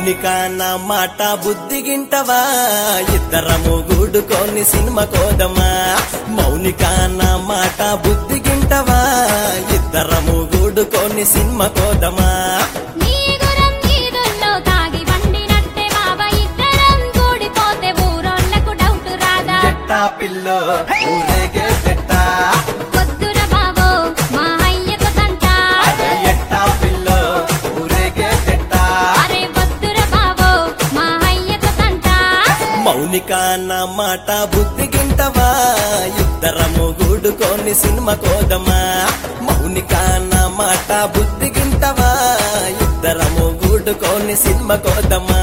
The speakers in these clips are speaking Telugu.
మౌనిక నా మాట బుద్ధిగింటవా ఇద్దరము గూడుకొని సినిమా కోదమా మౌనిక నా మాట బుద్ధిగింటవా ఇద్దరము గూడుకొని సినిమా కోదమా నీ గురం నీదుల్లో తాగి వండినట్టే బావ ఇద్దరం కూడిపోతే ఊరోళ్ళకు డౌట్ రాదా ఎట్టా పిల్లో ఊరేగే పెట్టా వద్దుర బావో మా అయ్యకు తంట అరే ఎట్టా పిల్లో ఊరేగే పెట్టా అరే వద్దుర బావో మా అయ్యకు తంట మౌనిక నా మాట బుద్ధిగింటవా ఇద్దరము గూడుకొని సినిమా కోదమా మౌనిక నా మాట బుద్ధిగింటవా ఇద్దరము గూడుకొని సినిమా కోదమా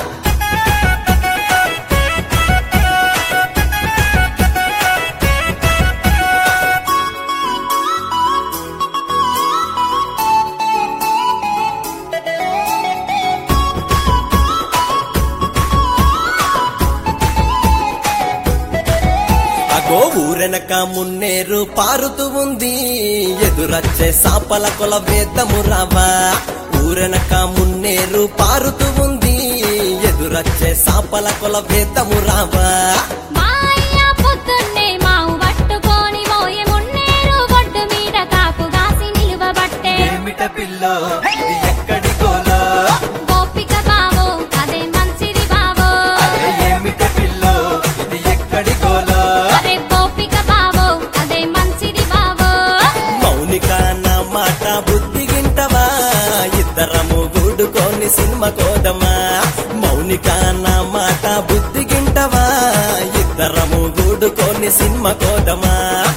అగో ఊరెనక మున్నేరు పారుతూ ఉంది ఎదురచ్చే సాపల కొల వేద్దము రావా ఊరెనక మున్నేరు పారుతూ ఉంది ఎదురచ్చే సాపల కొల వేద్దము రావా మా అయ్య పొద్దున్నే మావు పట్టుకొని మోయే మున్నేరు ఒడ్డు మీద కాపు గాసి నిలువబట్టే ఏమిట పిల్లో ఇది ఎక్కడి గోలో గోపిక బావో అదే మంచిది బావో అరే ఏమిట పిల్లో ఇది ఎక్కడి గోలో అరే గోపిక బావో అదే మంచిది బావో మౌనిక నా మాట బుద్ధిగింటవా ఇద్దరము గూడుకొని సినిమా కోదమా మౌనిక నా మాట బుద్ధిగింటవా ఇద్దరము గూడుకొని సినిమా కోదమా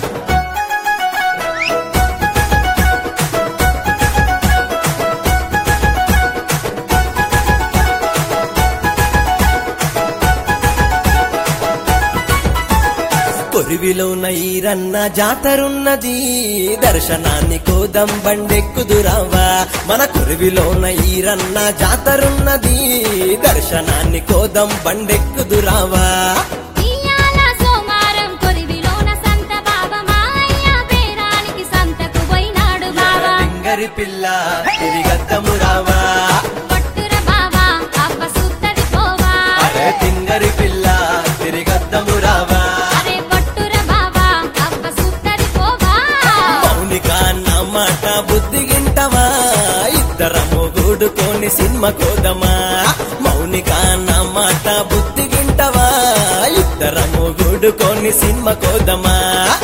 కొరివిలోన ఈరన్న జాతరున్నది దర్శనాన్ని కోదం బండెక్కుదురావా మన కొరివిలోన ఈరన్న జాతరున్నది దర్శనాన్ని కోదం బండెక్కుదురావా ఇయ్యాల సోమారం కొరివిలోన సంత బావ మా అయ్య పేరానికి సంతకు పోయినాడు బావా టింగరి పిల్ల తిరిగద్దము రావా పట్టుర బావా అవ్వ సుత్తది పోవా అరే తింగరి పిల్ల తిరిగద్దము రావా అరే పట్టుర బావా అవ్వ సుత్తది పోవా మౌనిక నా మాట బుద్ధిగింటవా ఇద్దరము గూడుకొని సినిమా కోదమా మౌనిక నా మాట బుద్ధిగింటవా ఇద్దరము గూడుకొని సినిమా కోదమా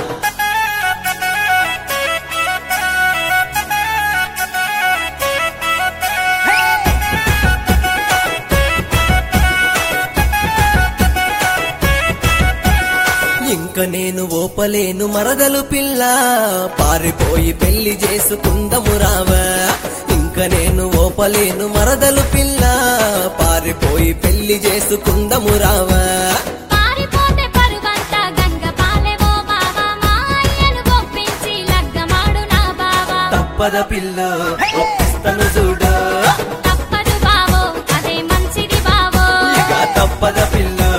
ఇంక నేను ఓపలేను మరదలు పిల్ల పారిపోయి పెళ్లి చేసుకుందము రావా ఇంక నేను ఓపలేను మరదలు పిల్ల పారిపోయి పెళ్లి చేసుకుందము రావా పారిపోతే పరువంత గంగ పాలెవో బావా మా అయ్యను ఒప్పించి లగ్గమాడు నా బావా తప్పద పిల్ల ఒప్పిస్తను చూడు తప్పదు బావో అదే మంచిది బావో ఇక తప్పద పిల్ల